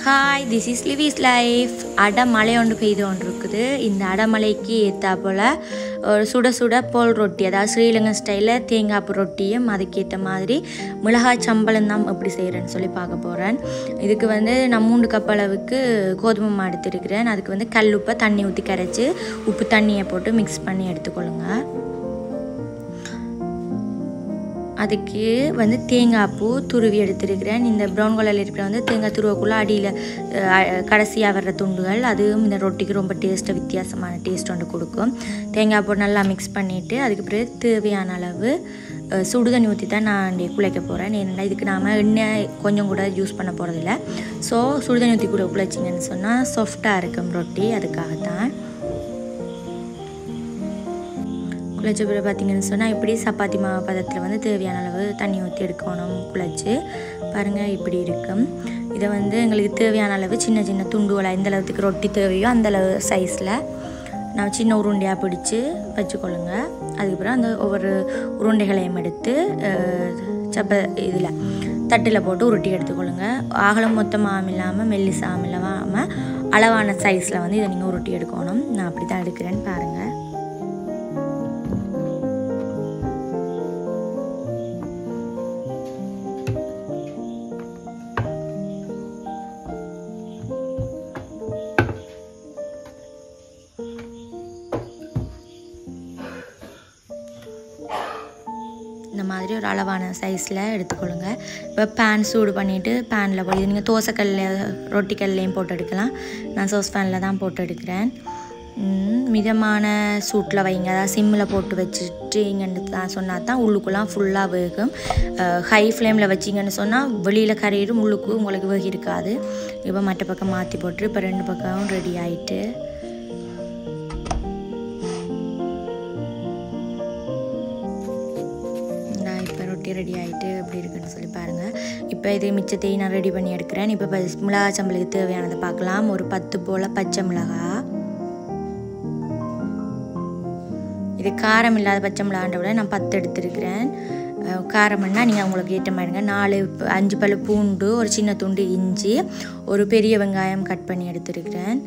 hi this is லிவிஸ் life அடமழை ஒன்று பெய்து கொண்டு இருக்குது இந்த அடமழைக்கு ஏற்றா போல் ஒரு சுட சுட போல் ரொட்டி அதாவது ஸ்ரீலங்கன் ஸ்டைலில் தேங்காய் பூ ரொட்டியும் அதுக்கேற்ற மாதிரி மிளகாய் சம்பளம் தான் எப்படி செய்கிறேன்னு சொல்லி பார்க்க போகிறேன் இதுக்கு வந்து நான் மூன்று கப் அளவுக்கு கோதுமை மாவு எடுத்துருக்கிறேன் அதுக்கு வந்து கல் உப்பை தண்ணி ஊற்றி கரைச்சி உப்பு தண்ணியை போட்டு மிக்ஸ் பண்ணி எடுத்துக்கொள்ளுங்க அதுக்கு வந்து தேங்காய் பூ துருவி எடுத்துருக்கிறேன் இந்த ப்ரௌன் கலரில் இருக்கிற வந்து தேங்காய் துருவக்குள்ளே அடியில் கடைசியாக வர்ற துண்டுகள் அதுவும் இந்த ரொட்டிக்கு ரொம்ப டேஸ்ட்டை வித்தியாசமான டேஸ்ட் ஒன்று கொடுக்கும் தேங்காய் பூ நல்லா மிக்ஸ் பண்ணிவிட்டு அதுக்கு பிறகு தேவையான அளவு அஹ், சுடுதண்ணி ஊற்றி தான் நான் இங்கே குழைக்க போகிறேன் ஏன்னா இதுக்கு நாம் எண்ணெய் கொஞ்சம் கூட யூஸ் பண்ண போகிறதில்ல ஸோ சுடுதண்ணி ஊற்றி கூட குழைச்சிங்கன்னு சொன்னால் சாஃப்டாக இருக்கும் ரொட்டி அதுக்காகத்தான் குழச்ச பிறகு பார்த்தீங்கன்னு சொன்னால் இப்படி சப்பாத்தி மாவு பதத்தில் வந்து தேவையான அளவு தண்ணி ஊற்றி எடுக்கணும் குழச்சி பாருங்கள் இப்படி இருக்கும் இதை வந்து எங்களுக்கு தேவையான அளவு சின்ன சின்ன துண்டுகளை எந்த அளவுக்கு ரொட்டி தேவையோ அந்த அளவு சைஸில் நான் சின்ன உருண்டையாக பிடிச்சி வச்சுக்கொள்ளுங்க அதுக்கப்புறம் அந்த ஒவ்வொரு உருண்டைகளையும் எடுத்து அஹ், சப்ப இதில் தட்டில் போட்டு உருட்டி எடுத்துக்கொள்ளுங்க அகலம் மொத்தமாக இல்லாமல் மெல்லிசாம இல்லாமல் அளவான சைஸில் வந்து இதை நீங்கள் உருட்டி எடுக்கணும் நான் அப்படி தான் எடுக்கிறேன்னு பாருங்கள் இந்த மாதிரி ஒரு அளவான சைஸில் எடுத்துக்கொள்ளுங்க இப்போ பேன் சூடு பண்ணிவிட்டு பேனில் போய் நீங்கள் தோசைக்கல்ல ரொட்டி கல்லையும் போட்டு எடுக்கலாம் நான் சோஸ் பேனில் தான் போட்டு எடுக்கிறேன் ம், மிதமான சூட்டில் வைங்க அதாவது சிம்மில் போட்டு வச்சுட்டீங்கன்னு தான் சொன்னால் தான் உள்ளுக்குலாம் ஃபுல்லாக வேகும் ஹை ஃப்ளேமில் வச்சிங்கன்னு சொன்னால் வெளியில் கரையிடும் உள்ளுக்கு உங்களுக்கு வேக இருக்காது இப்போ மற்ற பக்கம் மாற்றி போட்டு இப்போ ரெண்டு பக்கமும் ரெடி ஆயிட்டு நான் இப்போ ரொட்டி ரெடி ஆகிட்டு எப்படி இருக்குன்னு சொல்லி பாருங்கள் இப்போ இது மிச்சத்தையும் நான் ரெடி பண்ணி எடுக்கிறேன் இப்போ ப- மிளகாய் சம்பளுக்கு தேவையானதை பார்க்கலாம் ஒரு பத்து போல் பச்சை மிளகா இது காரம் இல்லாத பச்சை மிளகான்ற விட நான் பத்து எடுத்துருக்கிறேன் அஹ் காரம்னா நீங்கள் உங்களுக்கு ஏற்ற மாதிரிங்க நாலு ப- அஞ்சு பல்லு பூண்டு ஒரு சின்ன துண்டு இஞ்சி ஒரு பெரிய வெங்காயம் கட் பண்ணி எடுத்துருக்கிறேன்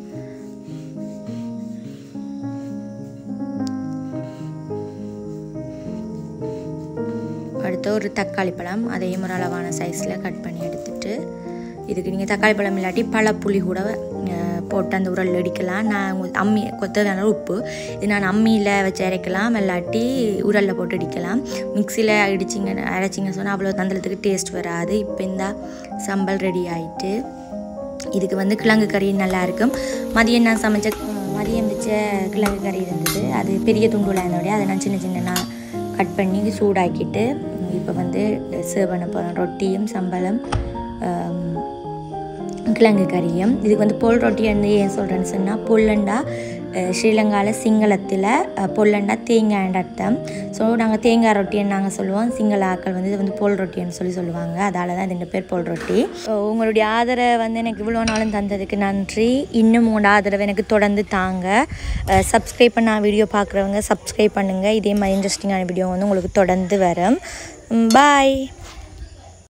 அடுத்து ஒரு தக்காளி பழம் அதையும் ஒரு அளவான சைஸில் கட் பண்ணி எடுத்துட்டு இதுக்கு நீங்கள் தக்காளி பழம் இல்லாட்டி பழப்புளி கூட அஹ், போட்டு அந்த உரல் அடிக்கலாம் நான் உங்க- அம்மி கொத்ததான உப்பு இது நான் அம்மியில் வச்சு அரைக்கலாம் இல்லாட்டி உரலில் போட்டு அடிக்கலாம் மிக்சியில் அடிச்சிங்க அரைச்சிங்க சொன்னால் அவ்வளோ தந்தளத்துக்கு டேஸ்ட் வராது இப்போ இந்த சம்பல் ரெடி ஆயிட்டு இதுக்கு வந்து கிழங்கு கறி நல்லா இருக்கும் மதியம் நான் சமைச்ச மதியம் வச்ச கிழங்கு கறி இருந்தது அது பெரிய துண்டுலாம் இருந்தோடய அதை நான் சின்ன சின்ன கட் பண்ணி சூடாக்கிட்டு இப்போ வந்து சர்வ் பண்ண போகிறேன் ரொட்டியும் சம்பளம் ஆம், கிழங்கு கறியும் இதுக்கு வந்து பொல் ரொட்டி வந்து ஏன் சொல்கிறேன்னு சொன்னால் பொல்லண்டா அஹ், ஸ்ரீலங்காவில் சிங்களத்தில் அஹ், பொல்லண்டா தேங்காய்ன்ற அர்த்தம் ஸோ நாங்கள் தேங்காய் ரொட்டின்னு நாங்கள் சொல்லுவோம் சிங்கள ஆக்கள் வந்து இது வந்து பொல் ரொட்டின்னு சொல்லி சொல்லுவாங்க அதால தான் இது பேர் பொல் ரொட்டி So, உங்களுடைய ஆதரவை வந்து எனக்கு இவ்வளோ நாளும் தந்ததுக்கு நன்றி இன்னும் உங்களோட ஆதரவை எனக்கு தொடர்ந்து தாங்க சப்ஸ்கிரைப் பண்ண வீடியோ பார்க்குறவங்க சப்ஸ்கிரைப் பண்ணுங்கள் இதே மாதிரி இன்ட்ரெஸ்டிங்கான வீடியோ வந்து உங்களுக்கு தொடர்ந்து வரும் பாய்